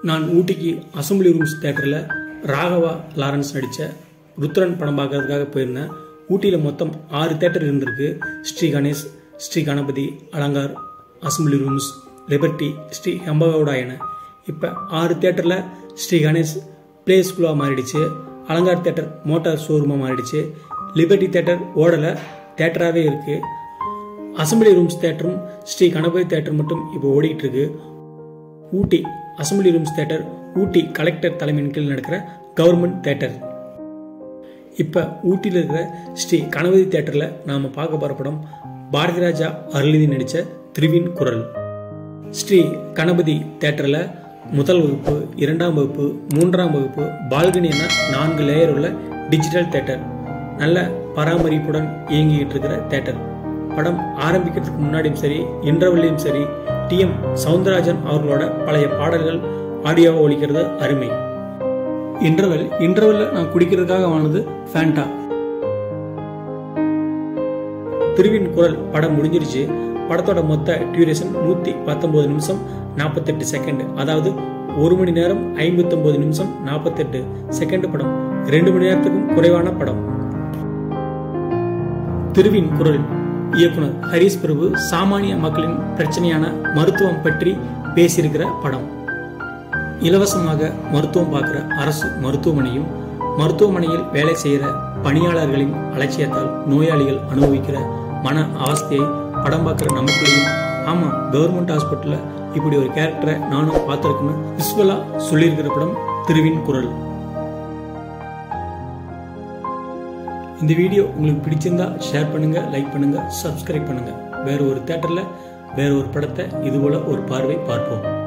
நான் ஊட்டிக்கு assembly rooms தேட்டரில் ராகவா லாரன்ஸ் நடித்த ருத்ரன் படம் பார்க்கறதுக்காக போயிருந்தேன் ஊட்டியில் மொத்தம் ஆறு தேட்டர் இருந்திருக்கு Sri Ganesh Sri Ganapathi Alankar Assembly Rooms Liberty Sri Hembagowda என இப்போ ஆறு தேட்டரில் ஸ்ரீ கணேஷ் பிளே ஸ்கூலாக மாறிடுச்சு அலங்கார் தேட்டர் மோட்டார் ஷோரூமாக மாறிடுச்சு லிபர்ட்டி தேட்டர் ஓடலை தேட்டராகவே இருக்குது அசம்பிளி ரூம்ஸ் தேட்டரும் ஸ்ரீ கணபதி தேட்டர் மட்டும் இப்போ ஓடிட்டு இருக்கு Ooty Assembly Rooms theatre Ooty collector தலைமையின் கீழ் நடக்கிற கவர்மெண்ட் தேட்டர் இப்போ ஊட்டியில் இருக்கிற ஸ்ரீ கணபதி தேட்டரில் நாம் பார்க்க போகிற படம் பாரதி ராஜா அருளிதி நடித்த திருவின் குரல் ஸ்ரீ கணபதி தேட்டரில் முதல் வகுப்பு இரண்டாம் வகுப்பு மூன்றாம் வகுப்பு பால்கனி என நான்கு லேயர் உள்ள டிஜிட்டல் தேட்டர் நல்ல பராமரிப்புடன் இயங்கிக்கிட்டு இருக்கிற தேட்டர் படம் ஆரம்பிக்கிறதுக்கு முன்னாடியும் சரி இன்டர்வல்லையும் சரி டி எம் சவுந்தரராஜன் அவர்களோட பழைய பாடல்கள் ஆடியோவை ஒழிக்கிறது அருமை இன்டர்வல் இன்டர்வல்ல நான் குடிக்கிறதுக்காக வாங்கினது ஃபேண்டா திருவின் குரல் படம் முடிஞ்சிருச்சு படத்தோட மொத்த டியூரேஷன் நூத்தி பத்தொன்பது நிமிஷம் நாற்பத்தெட்டு செகண்ட் அதாவது ஒரு மணி நேரம் ஐம்பத்தொன்பது நிமிஷம் நாற்பத்தெட்டு செகண்ட் படம் ரெண்டு மணி நேரத்துக்கும் குறைவான படம் திருவின் குரல் இயக்குனர் ஹரிஸ் பிரபு சாமானிய மக்களின் பிரச்சனையான மருத்துவம் பற்றி பேசியிருக்கிற படம் இலவசமாக மருத்துவம் பார்க்குற அரசு மருத்துவமனையும் மருத்துவமனையில் வேலை செய்கிற பணியாளர்களின் அலட்சியத்தால் நோயாளிகள் அனுபவிக்கிற மன அவஸ்தையை படம் பார்க்குற நமக்குள்ளேயும் ஆமாம் கவர்மெண்ட் ஹாஸ்பிட்டலில் இப்படி ஒரு கேரக்டரை நானும் பார்த்துருக்குன்னு விஸ்வலா சொல்லியிருக்கிற படம் திருவின் குரல் இந்த வீடியோ உங்களுக்கு பிடிச்சிருந்தா ஷேர் பண்ணுங்க லைக் பண்ணுங்க சப்ஸ்கிரைப் பண்ணுங்க வேற ஒரு தேட்டரில் வேற ஒரு படத்தை இதுபோல ஒரு பார்வை பார்ப்போம்